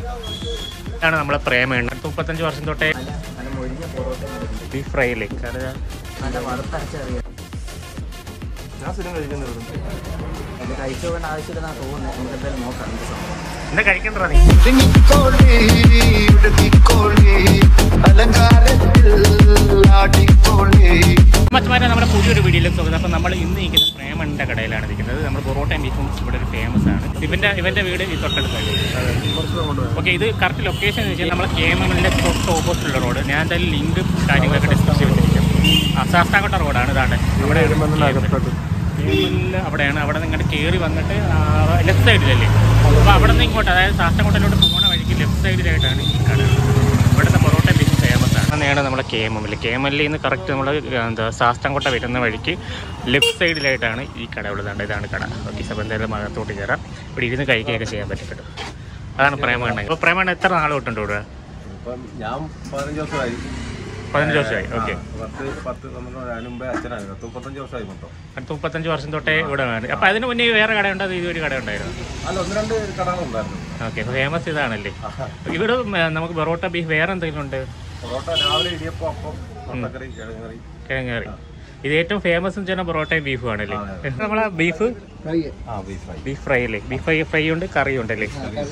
ഇതാണ് നമ്മളെ പ്രേമ മുപ്പത്തഞ്ച് വർഷം തൊട്ടേ നല്ല നല്ല മൊഴിഞ്ഞ പൊറോട്ട ബീഫ് ഫ്രൈയില്ലേ കാരണം നല്ല വറുത്തരച്ചറിയാം ഞാൻ സ്ഥിരം കഴിക്കുന്നത് ഇവിടുന്ന് അത് കഴിച്ചു പോകേണ്ട ആവശ്യമില്ലെന്നാണ് തോന്നുന്നത് നമുക്ക് എന്തായാലും നോക്കാം എന്ത് സംഭവം എന്താ കഴിക്കണ്ടോ നീ ഒതുങ്ങിക്കോളി ഉടുക്കിക്കോളി അലങ്കാരത്തിൽ ആടിക്കോളി മച്ചമാരെ നമ്മുടെ പുതിയൊരു വീഡിയോയിലും സ്വാഗതം അപ്പം നമ്മൾ ഇന്ന് നിൽക്കുന്ന പ്രേമന്റെ കടയിലാണ് നിൽക്കുന്നത് നമ്മൾ പൊറോട്ടയും ബീഫും ഇവിടെ ഒരു ഫേമസ് ആണ് ഇവന്റെ ഇവന്റെ വീട് ഈ തൊട്ടടുത്താണ് കുറച്ച് കൊണ്ടുപോയി ഓക്കെ ഇത് കറക്റ്റ് ലൊക്കേഷൻ എന്ന് വെച്ചാൽ നമ്മൾ കെ എം എമ്മിൻ്റെ തൊട്ട് ഓപ്പോസിറ്റുള്ള റോഡ് ഞാൻ എന്തായാലും ലിങ്ക് കാര്യങ്ങളൊക്കെ ഡിസ്കസ് ചെയ്തിരിക്കും ആ ശാസ്താംകോട്ട റോഡാണ് ഇതാണ്ട് ഇവിടെ വരുമ്പോൾ തന്നെ അകത്തോട്ട് KML അവിടെ അവിടെ നിന്ന് ഇങ്ങോട്ട് കയറി വന്നിട്ട് ലെഫ്റ്റ് സൈഡിലല്ലേ അപ്പോൾ അവിടെ നിന്ന് ഇങ്ങോട്ട് അതായത് ശാസ്താംകോട്ടയിലോട്ട് പോകുന്ന വഴിക്ക് ലെഫ്റ്റ് സൈഡിലായിട്ടാണ് ഈ കട ഇവിടുത്തെ പൊറോട്ട ബീഫ് ഫേമസ് ആണ് അങ്ങനെയാണ് നമ്മുടെ കെ എം എമ്മിൽ കെ എം എല്ലിൽ നിന്ന് കറക്റ്റ് നമ്മൾ എന്താ ശാസ്താംകോട്ട വരുന്ന വഴിക്ക് ലെഫ്റ്റ് സൈഡിലായിട്ടാണ് ഈ കട ഉള്ളത് ഇതാണ് കട ഓക്കെ അപ്പോൾ എന്തായാലും അകത്തോട്ട് കയറാം ഇവിടെ ഇരുന്ന് കഴിക്കുകയൊക്കെ ചെയ്യാൻ പറ്റും കേട്ടോ അതാണ് പ്രേമണ്ണ ഇപ്പോൾ പ്രേമണ്ണ എത്ര നാൾ തൊട്ടുണ്ട് ഇവിടെ ഇപ്പം ഞാൻ പതിനഞ്ച് വർഷമായി പതിനഞ്ച് വർഷമായി ഓക്കെ ആ, പത്ത് പത്ത് നമുക്ക് അതിന് മുമ്പേ അച്ഛനാണ് പത്ത് മുപ്പത്തഞ്ച് വർഷമായി മൊത്തം അടുത്ത മുപ്പത്തഞ്ച് വർഷം തൊട്ടേ ഇവിടെ വേണം അപ്പോൾ അതിന് മുന്നേ വേറെ കടയുണ്ടോ അത് ഇതൊരു കട ഉണ്ടായിരുന്നു അല്ല ഒന്ന് രണ്ട് കടകളുണ്ടായിരുന്നു ഓക്കെ ഫേമസ് ഇതാണല്ലേ ഇവിടെ ഉം, നമുക്ക് ബൊറോട്ട ബീഫ് വേറെ എന്തെങ്കിലും ഉണ്ട് പൊറോട്ട രാവിലെ ഇടിയപ്പം അപ്പം മുട്ടക്കറി കിഴങ്ങറി കിഴങ്ങേറി ഇത് ഏറ്റവും ഫേമസ് എന്ന് വെച്ചാൽ പൊറോട്ടയും ബീഫും ആണല്ലേ നമ്മളെ ബീഫ് ആ ബീഫ് ഫ്രൈ ബീഫ് ഫ്രൈ അല്ലേ ബീഫ് ഫ്രൈ ഫ്രൈ ഉണ്ട് കറി ഉണ്ടല്ലേ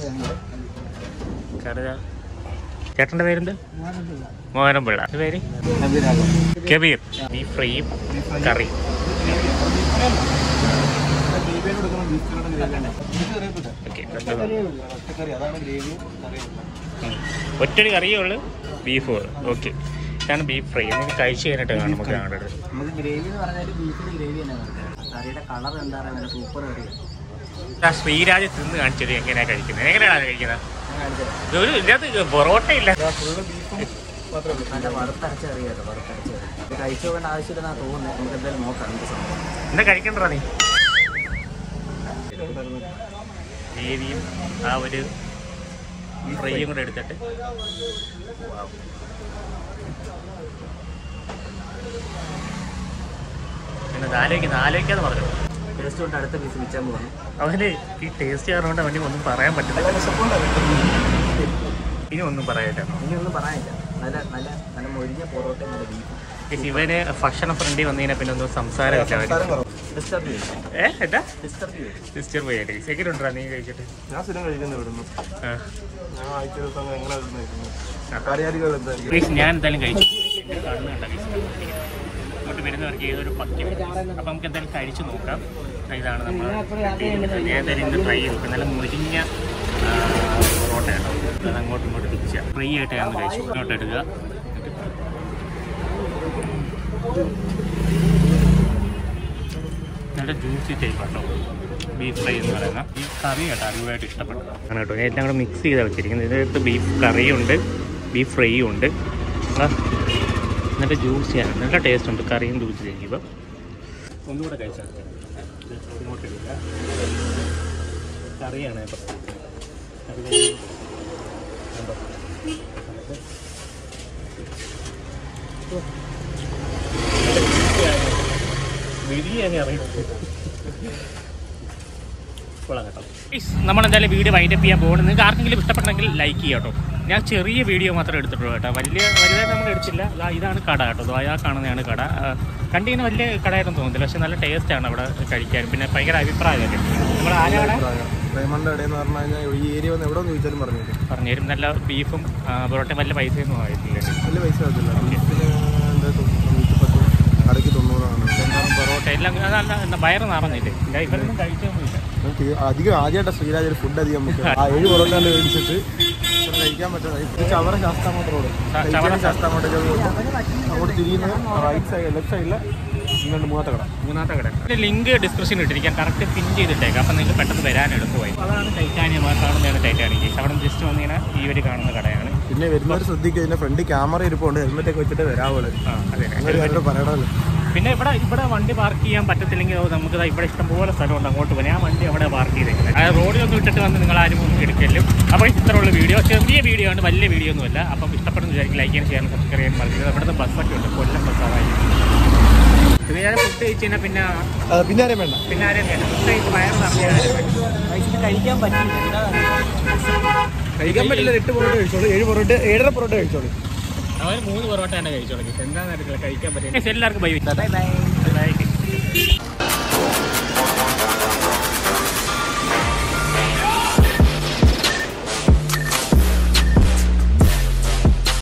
കറി ദാ. ചേട്ടൻ്റെ പേരെന്ത് മോഹനപിള്ള ഇത് പേര് കബീർ ബീഫ് ഫ്രൈയും കറി ഓക്കെ ഒറ്റക്കറി അതാണ് ഗ്രേവിയും കറിയും ഒറ്റൊരു കറിയേ ഉള്ളു ബീഫ് ഓക്കെ ഇതാണ് ബീഫ് ഫ്രൈ എന്നിട്ട് കഴിച്ച് കഴിഞ്ഞിട്ട് കാണാം നമുക്ക് കാണേണ്ടത് നമുക്ക് ഗ്രേവി എന്ന് പറഞ്ഞാൽ ബീഫിന് ഗ്രേവി തന്നെ നടക്കുക കറിയുടെ കളർ എന്താ പറയുക നല്ല സൂപ്പർ കറിയാണ് ആ ശ്രീരാജ് തിന്ന് കാണിച്ചത് എങ്ങനെയാ കഴിക്കുന്നത് എങ്ങനെയാണ് അത് കഴിക്കുന്നത് ഞാൻ കാണിച്ചത് ഇതൊരു ഇതിനകത്ത് പൊറോട്ട ഇല്ല ഫുള്ള് ബീഫും മാത്രമേ ഉള്ളൂ നല്ല വറുത്തരച്ചറിയാം വറുത്തരച്ചറി അത് കഴിച്ചു പോകേണ്ട ആവശ്യമില്ലെന്നാണ് തോന്നുന്നത് നമുക്ക് എന്തായാലും നോക്കാം എന്ത് സംഭവം എന്താ കഴിക്കണ്ടോ നീ ഗ്രേവിയും ആ ഒരു ഫ്രൈയും കൂടെ എടുത്തിട്ട് പിന്നെ ആലോചിക്കുന്നത് ആലോചിക്കാതെ പറഞ്ഞു ടേസ്റ്റ് കൊണ്ട് അടുത്ത പീസ് വിൽക്കാൻ പോകണം അവന് ഈ ടേസ്റ്റ് കാരണം അവന് ഒന്നും പറയാൻ പറ്റില്ല ഇനി ഒന്നും പറയാനില്ല ഇനി ഒന്നും പറയാനില്ല നല്ല നല്ല നല്ല മൊഴിഞ്ഞ പൊറോട്ട നല്ല ബീഫ് ഈ ഇവന് ഭക്ഷണ ഫ്രണ്ടി വന്നതിനെ പിന്നെ ഒന്നും സംസാരമില്ല അവന് ഡിസ്റ്റർബ് ചെയ്യും ഏ എന്താ ഡിസ്റ്റർബ് ചെയ്യും സിസ്റ്റർ പോയി സെക്കൻഡ് ഉണ്ടാ നീ കഴിച്ചിട്ട് ഞാൻ സ്ഥിരം കഴിക്കുന്നത് ഇവിടുന്ന് ആ. ഞാൻ ആഴ്ച ദിവസം എങ്ങനെ ഇവിടുന്ന് കഴിക്കുന്നത് ആ. കാര്യാധികം എന്തായിരിക്കും പ്ലീസ് ഞാൻ എന്തായാലും കഴിച്ചു കാണുന്ന കണ്ട guys. ഇങ്ങോട്ട് വരുന്നവർക്ക് ഏതൊരു പക്കി അപ്പം നമുക്ക് എന്തായാലും കഴിച്ചു നോക്കാം ഇതാണ് നമ്മൾ ഞാൻ എന്തായാലും ഇന്ന് ട്രൈ ചെയ്തു നല്ല മുരിഞ്ഞ ആ, പൊറോട്ടയാണ് അത് അങ്ങോട്ടും ഇങ്ങോട്ടും തിരിച്ച ഫ്രീ ആയിട്ട് ഞാൻ കഴിച്ചു ഇങ്ങോട്ട് എടുക്കുക നല്ല ജ്യൂസി ടൈപ്പ് കേട്ടോ ബീഫ് ഫ്രൈ എന്ന് പറയുന്ന ഈ കറി കേട്ടോ അടിപൊളിയായിട്ട് ഇഷ്ടപ്പെട്ടു അങ്ങനെ കേട്ടോ ഞാൻ എല്ലാം കൂടെ മിക്സ് ചെയ്താണ് വെച്ചിരിക്കുന്നത് ഇതിനകത്ത് ബീഫ് കറിയുണ്ട് ബീഫ് ഫ്രൈയും ഉണ്ട് ആ, നല്ല ജ്യൂസിയാണ് നല്ല ടേസ്റ്റ് ഉണ്ട് കറിയും ജ്യൂസി കഴിക്കുമ്പോൾ ഒന്നുകൂടെ കഴിച്ചാൽ മതി. ഇത് ഇങ്ങോട്ട് ഇടുക കറിയാണ് ഇപ്പം കറി കഴിക്കുമ്പോൾ കണ്ടോ? ഓ. ബിരിയാണി അറിയുന്നത് കൊള്ളാം കേട്ടോ നമ്മളെന്തായാലും വീഡിയോ വൈൻഡപ്പ് ചെയ്യാൻ പോകുന്നത് നിങ്ങൾക്ക് ആർക്കെങ്കിലും ഇഷ്ടപ്പെട്ടെങ്കിൽ ലൈക്ക് ചെയ്യാം കേട്ടോ ഞാൻ ചെറിയ വീഡിയോ മാത്രമേ എടുത്തിട്ടുള്ളൂ കേട്ടോ വലിയ വലുതായിട്ട് നമ്മൾ എടുത്തില്ല ദാ ഇതാണ് കട കേട്ടോ ദാ ആ കാണുന്നതാണ് കട ആ, കണ്ടിങ്ങനെ വലിയ കടയായിരുന്നു തോന്നുന്നില്ല പക്ഷെ നല്ല ടേസ്റ്റാണ് അവിടെ കഴിക്കാൻ പിന്നെ ഭയങ്കര അഭിപ്രായമൊക്കെ നമ്മൾ ആന കട പ്രേമന്റെ ഇടയെന്ന് പറഞ്ഞു കഴിഞ്ഞാൽ ഈ ഏരിയ വന്ന് എവിടെ ഒന്ന് ചോദിച്ചാലും പറഞ്ഞു തരും പറഞ്ഞുതരും നല്ല ബീഫും പൊറോട്ടയും വലിയ പൈസയൊന്നും ആയിട്ടില്ല വലിയ പൈസ ആകത്തില്ല ബീഫിന് എന്താ നൂറ്റി പത്ത് കറിക്ക് തൊണ്ണൂറാണ് എന്തായാലും പൊറോട്ട എല്ലാം അത് നല്ല എന്താ വയറ് നിറഞ്ഞില്ലേ ഇല്ല, ഇവരൊന്നും കഴിച്ചൊന്നുമില്ല നമുക്ക് അധികം ആദ്യമായിട്ട് ശ്രീരാജ് ഒരു ഫുഡ് അധികം നമുക്ക് ആ ഏഴ് പൊറോട്ടാണ്ട് മേടിച്ചിട്ട് ഇവിടെ കഴിക്കാൻ പറ്റുന്നത് ചവറ ശാസ്താമോട്ട് റോഡ് ചവറ ശാസ്താമോട്ട് അങ്ങോട്ട് തിരിയുന്ന റൈറ്റ് സൈഡ് ലെഫ്റ്റ് സൈഡിൽ ഇങ്ങോട്ട് മൂന്നാത്ത കട മൂന്നാമത്തെ കട ഇതിന്റെ ലിങ്ക് ഡിസ്ക്രിപ്ഷൻ ഇട്ടിരിക്കാം കറക്റ്റ് പിൻ ചെയ്തിട്ടേക്കാം അപ്പം നിങ്ങൾക്ക് പെട്ടെന്ന് വരാൻ എളുപ്പമായി അതാണ് ടൈറ്റാനിയം ആ കാണുന്നതാണ് ടൈറ്റാനിക് അവിടെ ജസ്റ്റ് വന്നിങ്ങനെ ഈ ഒരു കാണുന്ന കടയാണ് പിന്നെ വരുന്നവർ ശ്രദ്ധിക്കുക ഇതിന്റെ ഫ്രണ്ട് ക്യാമറ ഇരിപ്പുണ്ട് ഹെൽമെറ്റ് ഒക്കെ വെച്ചിട്ട് വരാവുള്ളൂ ആ അതെ അങ്ങനെ കാര്യം പറയണമല്ലോ പിന്നെ ഇവിടെ ഇവിടെ വണ്ടി പാർക്ക് ചെയ്യാൻ പറ്റത്തില്ലെങ്കിൽ ഓ, നമുക്ക് ദാ ഇവിടെ ഇഷ്ടംപോലെ സ്ഥലമുണ്ട് അങ്ങോട്ട് പോകാൻ ആ വണ്ടി അവിടെ പാർക്ക് ചെയ്തേക്കുന്നത് ആ റോഡിലൊന്നും ഇട്ടിട്ട് വന്ന് നിങ്ങൾ ആരും ഒന്നും എടുക്കലും അപ്പോൾ ഇത്രയുള്ള വീഡിയോ ചെറിയ വീഡിയോ ആണ് വലിയ വീഡിയോ ഒന്നുമല്ല അപ്പം ഇഷ്ടപ്പെടുന്ന വിചാരിക്കും ലൈക്ക് ചെയ്യാൻ ചെയ്യാൻ സബ്സ്ക്രൈബ് ചെയ്യാൻ മറക്കരുത് ഇവിടുത്തെ ബസ്സൊക്കെ ഉണ്ട് കൊല്ലം ബസ്സായി ഇത് ഞാൻ ഫുഡ് കഴിച്ച് കഴിഞ്ഞാൽ പിന്നെ പിന്നെ ആരെയും വേണ്ട പിന്നെ ആരെയും വേണ്ട ഫുഡ് കഴിച്ച് വയറ് നിറഞ്ഞാൽ കഴിച്ചിട്ട് കഴിക്കാൻ പറ്റില്ല എന്താ കഴിക്കാൻ പറ്റില്ല എട്ട് പൊറോട്ട കഴിച്ചോളൂ ഏഴ് പൊറോട്ട ഏഴര പൊറോട്ട കഴിച്ചോളൂ അവന് മൂന്ന് പൊറോട്ട തന്നെ കഴിച്ചോളൂ എന്താണെന്ന് അറിയില്ല കഴിക്കാൻ പറ്റില്ല എല്ലാവർക്കും ബൈ ബൈ ബൈ